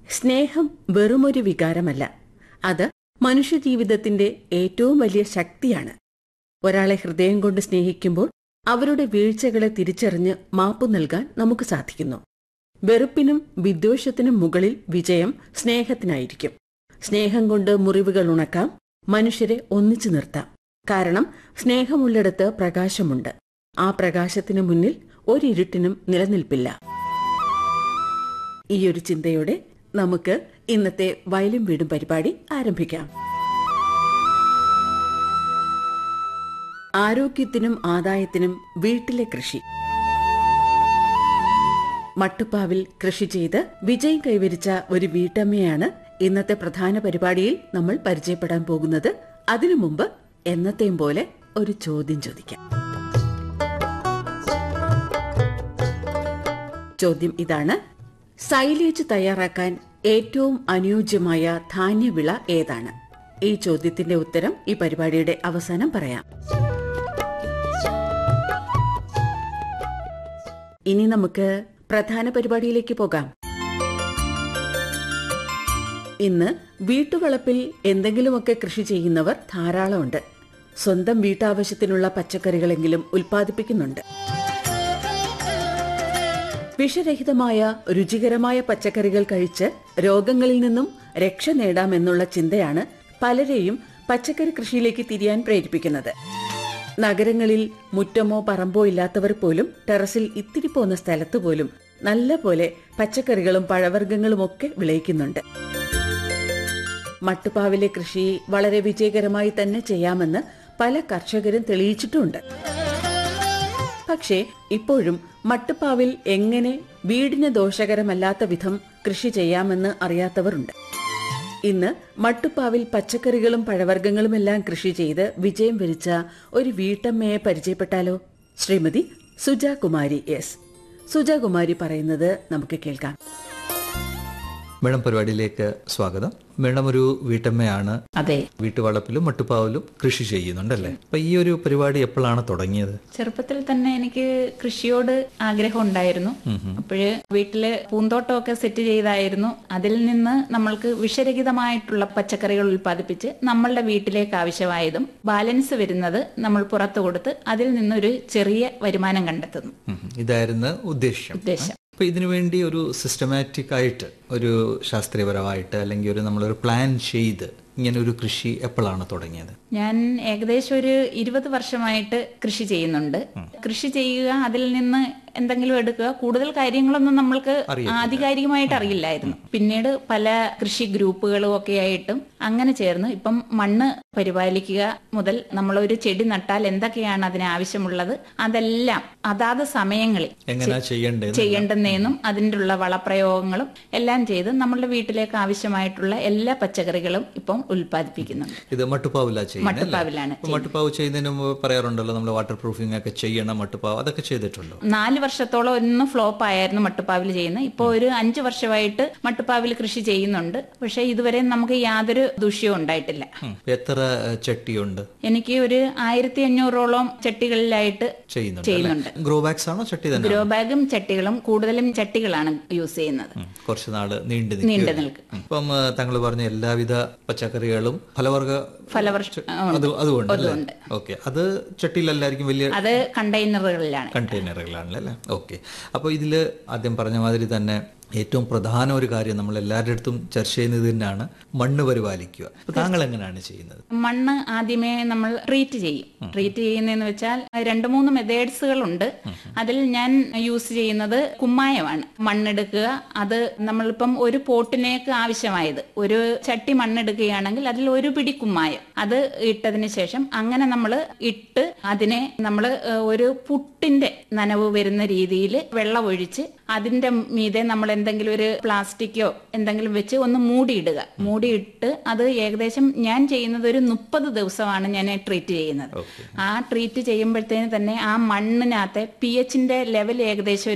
സ്നേഹം വെറുമൊരു വികാരമല്ല അത് മനുഷ്യജീവിതത്തിന്റെ ഏറ്റവും വലിയ ശക്തിയാണ് ഒരാളെ ഹൃദയം കൊണ്ട് സ്നേഹിക്കുമ്പോൾ അവരുടെ വീഴ്ചകളെ തിരിച്ചറിഞ്ഞ് മാപ്പു നൽകാൻ നമുക്ക് സാധിക്കുന്നു വെറുപ്പിനും വിദ്വേഷത്തിനും മുകളിൽ വിജയം സ്നേഹത്തിനായിരിക്കും സ്നേഹം കൊണ്ട് മുറിവുകൾ ഉണക്കാം മനുഷ്യരെ ഒന്നിച്ചു നിർത്താം കാരണം സ്നേഹമുള്ളിടത്ത് പ്രകാശമുണ്ട് ആ പ്രകാശത്തിനു മുന്നിൽ ഒരിരുട്ടിനും നിലനിൽപ്പില്ല ഈയൊരു ചിന്തയോടെ നമുക്ക് ഇന്നത്തെ വയലും വീടും പരിപാടി ആരംഭിക്കാം ആരോഗ്യത്തിനും ആദായത്തിനും വീട്ടിലെ കൃഷി മട്ടുപ്പാവിൽ കൃഷി ചെയ്ത് വിജയം കൈവരിച്ച ഒരു വീട്ടമ്മയാണ് ഇന്നത്തെ പ്രധാന പരിപാടിയിൽ നമ്മൾ പരിചയപ്പെടാൻ പോകുന്നത് അതിനു മുമ്പ് എന്നത്തെയും പോലെ ഒരു ചോദ്യം ചോദിക്കാം ചോദ്യം ഇതാണ് സൈലേജ് തയ്യാറാക്കാൻ ഏറ്റവും അനുയോജ്യമായ ധാന്യവിള ഏതാണ് ഈ ചോദ്യത്തിന്റെ ഉത്തരം ഈ പരിപാടിയുടെ അവസാനം പറയാം ഇനി നമുക്ക് പ്രധാന പരിപാടിയിലേക്ക് പോകാം ഇന്ന് വീട്ടുവളപ്പിൽ എന്തെങ്കിലുമൊക്കെ കൃഷി ചെയ്യുന്നവർ ധാരാളമുണ്ട് സ്വന്തം വീട്ടാവശ്യത്തിനുള്ള പച്ചക്കറികളെങ്കിലും ഉൽപ്പാദിപ്പിക്കുന്നുണ്ട് വിഷരഹിതമായ രുചികരമായ പച്ചക്കറികൾ കഴിച്ച് രോഗങ്ങളിൽ നിന്നും രക്ഷ നേടാമെന്നുള്ള ചിന്തയാണ് പലരെയും പച്ചക്കറി കൃഷിയിലേക്ക് തിരിയാൻ പ്രേരിപ്പിക്കുന്നത് നഗരങ്ങളിൽ മുറ്റമോ പറമ്പോ ഇല്ലാത്തവർ പോലും ടെറസിൽ ഇത്തിരി പോന്ന സ്ഥലത്ത് പോലും നല്ല പോലെ പച്ചക്കറികളും പഴവർഗ്ഗങ്ങളും ഒക്കെ വിളയിക്കുന്നുണ്ട് മട്ടുപ്പാവിലെ കൃഷി വളരെ വിജയകരമായി തന്നെ ചെയ്യാമെന്ന് പല കർഷകരും തെളിയിച്ചിട്ടുമുണ്ട് പക്ഷേ ഇപ്പോഴും മട്ടുപ്പാവിൽ എങ്ങനെ വീടിന് ദോഷകരമല്ലാത്ത വിധം കൃഷി ചെയ്യാമെന്ന് അറിയാത്തവരുണ്ട് ഇന്ന് മട്ടുപ്പാവിൽ പച്ചക്കറികളും പഴവർഗ്ഗങ്ങളുമെല്ലാം കൃഷി ചെയ്ത് വിജയം വരിച്ച ഒരു വീട്ടമ്മയെ പരിചയപ്പെട്ടാലോ ശ്രീമതി സുജാകുമാരി എസ് സുജാകുമാരി പറയുന്നത് നമുക്ക് കേൾക്കാം മേഡം പരിപാടിയിലേക്ക് സ്വാഗതം മേഡം ഒരു വീട്ടമ്മയാണ് അതെ വീട്ടുവളപ്പിലും മട്ടുപ്പാവിലും കൃഷി ചെയ്യുന്നുണ്ടല്ലേ അപ്പൊ ഈ ഒരു പരിപാടി എപ്പോഴാണ് തുടങ്ങിയത് ചെറുപ്പത്തിൽ തന്നെ എനിക്ക് കൃഷിയോട് ആഗ്രഹം ഉണ്ടായിരുന്നു അപ്പോഴ് വീട്ടില് പൂന്തോട്ടമൊക്കെ സെറ്റ് ചെയ്തായിരുന്നു അതിൽ നിന്ന് നമ്മൾക്ക് വിഷരഹിതമായിട്ടുള്ള പച്ചക്കറികൾ ഉൽപ്പാദിപ്പിച്ച് നമ്മളുടെ വീട്ടിലേക്ക് ആവശ്യമായതും ബാലൻസ് വരുന്നത് നമ്മൾ പുറത്തു കൊടുത്ത് അതിൽ നിന്നൊരു ചെറിയ വരുമാനം കണ്ടെത്തുന്നു ഉം. ഇതായിരുന്നു ഉദ്ദേശ്യം ഉദ്ദേശം അപ്പൊ ഇതിനു വേണ്ടി ഒരു സിസ്റ്റമാറ്റിക് ആയിട്ട് ഒരു ശാസ്ത്രീയപരമായിട്ട് അല്ലെങ്കിൽ ഒരു നമ്മളൊരു പ്ലാൻ ചെയ്ത് ഇങ്ങനെ ഒരു കൃഷി എപ്പോഴാണ് തുടങ്ങിയത് ഞാൻ ഏകദേശം ഒരു ഇരുപത് വർഷമായിട്ട് കൃഷി ചെയ്യുന്നുണ്ട് കൃഷി ചെയ്യുക അതിൽ നിന്ന് എന്തെങ്കിലും എടുക്കുക കൂടുതൽ കാര്യങ്ങളൊന്നും നമ്മൾക്ക് ആധികാരികമായിട്ട് അറിയില്ലായിരുന്നു പിന്നീട് പല കൃഷി ഗ്രൂപ്പുകളും ഒക്കെ ആയിട്ടും അങ്ങനെ ചേർന്ന് ഇപ്പം മണ്ണ് പരിപാലിക്കുക മുതൽ നമ്മൾ ഒരു ചെടി നട്ടാൽ എന്തൊക്കെയാണ് അതിന് ആവശ്യമുള്ളത് അതെല്ലാം അതാത് സമയങ്ങളിൽ എങ്ങനെയാ ചെയ്യേണ്ടത് ചെയ്യേണ്ടുന്നതെന്നും അതിൻ്റെ ഉള്ള വളപ്രയോഗങ്ങളും എല്ലാം ചെയ്ത് നമ്മളുടെ വീട്ടിലേക്ക് ആവശ്യമായിട്ടുള്ള എല്ലാ പച്ചക്കറികളും ഇപ്പം ഉൽപ്പാദിപ്പിക്കുന്നുണ്ട് ഇത് മട്ടുപ്പാവില ചെയ്യുന്നത് മട്ടുപ്പാവിലാണ് മട്ടുപ്പാവ് ചെയ്യുന്നതിന് മുമ്പ് പറയാറുണ്ടല്ലോ നമ്മൾ വാട്ടർ പ്രൂഫിംഗ് ഒക്കെ ചെയ്യണം മട്ടുപ്പാവ് അതൊക്കെ ചെയ്തിട്ടുണ്ടോ നാല് വർഷത്തോളം ഒന്ന് ഫ്ലോപ്പ് ആയിരുന്നു മട്ടുപ്പാവിൽ ചെയ്യുന്നത് ഇപ്പോൾ ഒരു അഞ്ച് വർഷമായിട്ട് മട്ടുപ്പാവിൽ കൃഷി ചെയ്യുന്നുണ്ട് പക്ഷെ ഇതുവരെ നമുക്ക് യാതൊരു ദൂഷ്യവും ഉണ്ടായിട്ടില്ല ഉം. എത്ര ഏഹ്, ചട്ടിയുണ്ട് എനിക്ക് ഒരു ആയിരത്തി അഞ്ഞൂറോളം ചട്ടികളിലായിട്ട് ചെയ്യുന്നുണ്ട് ചെയ്യുന്നുണ്ട് ഗ്രോ ബാഗ്സ് ആണോ ചട്ടി തന്നെ ഗ്രോ ബാഗും ചട്ടികളും കൂടുതലും ചട്ടികളാണ് യൂസ് ചെയ്യുന്നത് ഉം. കുറച്ച് നാള് നീണ്ടു നീണ്ടു നിൽക്കും നിൽക്കും ഇപ്പം താങ്കൾ പറഞ്ഞ എല്ലാവിധ പച്ചക്കറികളും ഫലവർഗ ഫലവർഷ അത് അതുകൊണ്ട് അല്ലേ ഓക്കെ അത് ചട്ടിയിലല്ലായിരിക്കും വലിയ അത് കണ്ടെയ്നറുകളിലാണ് കണ്ടെയ്നറുകളാണല്ലേ അല്ലേ ഓക്കെ അപ്പോൾ ഇതിൽ ആദ്യം പറഞ്ഞ മാതിരി തന്നെ ഏറ്റവും പ്രധാന ഒരു കാര്യം നമ്മൾ എല്ലാവരുടെ അടുത്തും ചർച്ച ചെയ്യുന്നത് തന്നെയാണ് മണ്ണ് പരിപാലിക്കുക അപ്പോൾ താങ്കൾ എങ്ങനെയാണ് ചെയ്യുന്നത് മണ്ണ് ആദ്യമേ നമ്മൾ ട്രീറ്റ് ചെയ്യും ട്രീറ്റ് ചെയ്യുന്നതെന്ന് വെച്ചാൽ രണ്ട് മൂന്ന് മെത്തേഡ്സുകളുണ്ട് അതിൽ ഞാൻ യൂസ് ചെയ്യുന്നത് കുമ്മായമാണ് മണ്ണെടുക്കുക അത് നമ്മളിപ്പം ഒരു പോട്ടിനേക്ക് ആവശ്യമായത് ഒരു ചട്ടി മണ്ണെടുക്കുകയാണെങ്കിൽ അതിൽ ഒരു പിടി കുമ്മായം അത് ഇട്ടതിന് ശേഷം അങ്ങനെ നമ്മൾ ഇട്ട് അതിനെ നമ്മൾ ഒരു പുട്ടിന്റെ നനവ് വരുന്ന രീതിയിൽ വെള്ളം ഒഴിച്ച് അതിന്റെ മീതെ നമ്മൾ എന്തെങ്കിലും ഒരു പ്ലാസ്റ്റിക്കോ എന്തെങ്കിലും വെച്ച് ഒന്ന് മൂടിയിടുക മൂടിയിട്ട് അത് ഏകദേശം ഞാൻ ചെയ്യുന്നത് ഒരു മുപ്പത് ദിവസമാണ് ഞാൻ ട്രീറ്റ് ചെയ്യുന്നത് ആ ട്രീറ്റ് ചെയ്യുമ്പോഴത്തേന് തന്നെ ആ മണ്ണിനകത്തെ പി എച്ചിന്റെ ലെവൽ ഏകദേശം